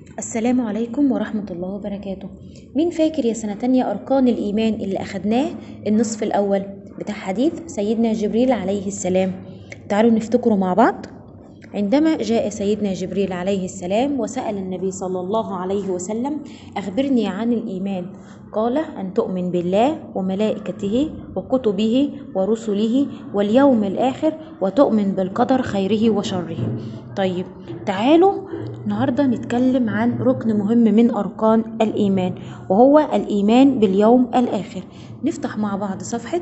السلام عليكم ورحمة الله وبركاته مين فاكر يا سنة تانية أركان الإيمان اللي أخدناه النصف الأول بتاع حديث سيدنا جبريل عليه السلام تعالوا نفتكره مع بعض عندما جاء سيدنا جبريل عليه السلام وسأل النبي صلى الله عليه وسلم أخبرني عن الإيمان قال أن تؤمن بالله وملائكته وكتبه ورسله واليوم الآخر وتؤمن بالقدر خيره وشره طيب تعالوا النهاردة نتكلم عن ركن مهم من أركان الإيمان وهو الإيمان باليوم الآخر نفتح مع بعض صفحة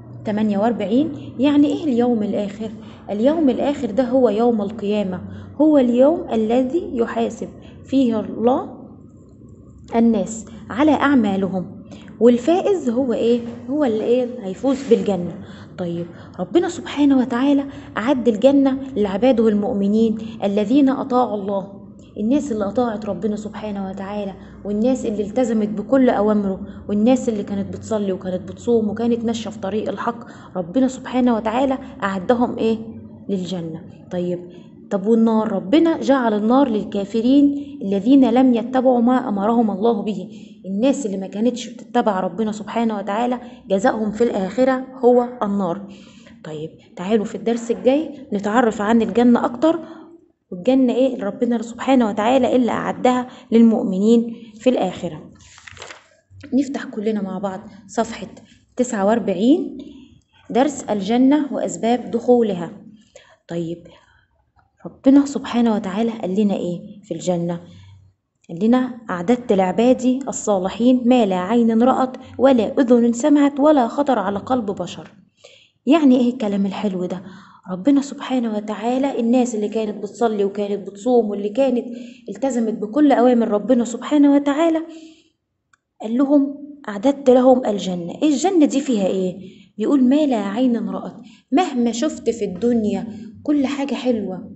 48 يعني إيه اليوم الآخر؟ اليوم الآخر ده هو يوم القيامة هو اليوم الذي يحاسب فيه الله الناس على أعمالهم والفائز هو إيه؟ هو اللي إيه؟ هيفوز بالجنة طيب ربنا سبحانه وتعالى أعد الجنة لعباده المؤمنين الذين أطاعوا الله الناس اللي أطاعت ربنا سبحانه وتعالى والناس اللي التزمت بكل أوامره والناس اللي كانت بتصلي وكانت بتصوم وكانت ماشية في طريق الحق ربنا سبحانه وتعالى أعدهم إيه للجنة طيب طب والنار ربنا جعل النار للكافرين الذين لم يتبعوا ما أمرهم الله به الناس اللي ما كانتش بتتبع ربنا سبحانه وتعالى جزاؤهم في الآخرة هو النار طيب تعالوا في الدرس الجاي نتعرف عن الجنة أكتر والجنة إيه اللي ربنا سبحانه وتعالى اللي أعدها للمؤمنين في الآخرة نفتح كلنا مع بعض صفحة 49 درس الجنة وأسباب دخولها طيب ربنا سبحانه وتعالى قال لنا إيه في الجنة قال لنا أعددت لعبادي الصالحين ما لا عين رأت ولا أذن سمعت ولا خطر على قلب بشر يعني إيه الكلام الحلو ده ربنا سبحانه وتعالى الناس اللي كانت بتصلي وكانت بتصوم واللي كانت التزمت بكل أوامر ربنا سبحانه وتعالى قال لهم أعددت لهم الجنة إيه الجنة دي فيها إيه بيقول ما لا عين رأت مهما شفت في الدنيا كل حاجة حلوة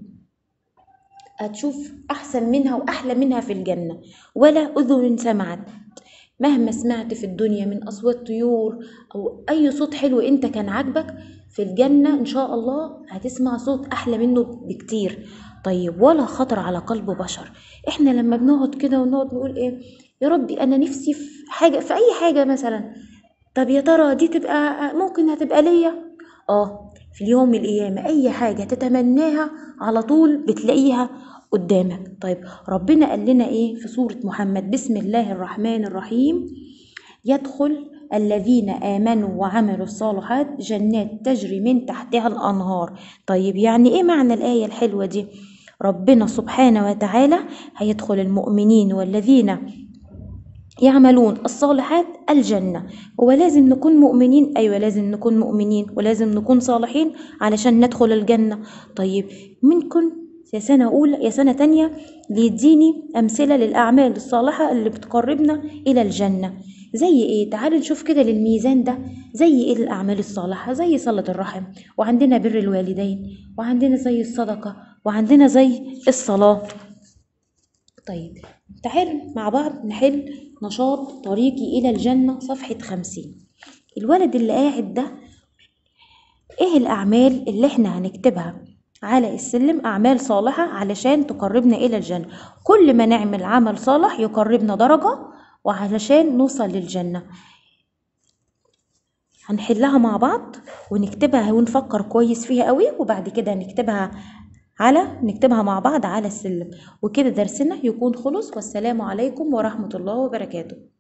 هتشوف أحسن منها وأحلى منها في الجنة ولا أذن سمعت مهما سمعت في الدنيا من أصوات طيور أو أي صوت حلو أنت كان عاجبك في الجنة إن شاء الله هتسمع صوت أحلى منه بكتير طيب ولا خطر على قلب بشر إحنا لما بنقعد كده ونقعد نقول إيه يا ربي أنا نفسي في حاجة في أي حاجة مثلا طب يا ترى دي تبقى ممكن هتبقى ليا آه في اليوم القيامة أي حاجة تتمناها على طول بتلاقيها قدامك طيب ربنا قال لنا ايه في سورة محمد بسم الله الرحمن الرحيم يدخل الذين آمنوا وعملوا الصالحات جنات تجري من تحتها الأنهار طيب يعني ايه معنى الآية الحلوة دي ربنا سبحانه وتعالى هيدخل المؤمنين والذين يعملون الصالحات الجنة هو لازم نكون مؤمنين أيوة لازم نكون مؤمنين ولازم نكون صالحين علشان ندخل الجنة طيب منكم يا سنة أولى يا سنة تانية بيديني أمثلة للأعمال الصالحة اللي بتقربنا إلى الجنة زي إيه؟ تعالوا نشوف كده للميزان ده زي إيه الأعمال الصالحة زي صلة الرحم وعندنا بر الوالدين وعندنا زي الصدقة وعندنا زي الصلاة طيب تعالوا مع بعض نحل نشاط طريقي إلى الجنة صفحة خمسين الولد اللي قاعد ده إيه الأعمال اللي إحنا هنكتبها على السلم أعمال صالحة علشان تقربنا إلى الجنة كل ما نعمل عمل صالح يقربنا درجة وعلشان نوصل للجنة هنحلها مع بعض ونكتبها ونفكر كويس فيها قوي وبعد كده نكتبها على نكتبها مع بعض على السلم وكده درسنا يكون خلص والسلام عليكم ورحمة الله وبركاته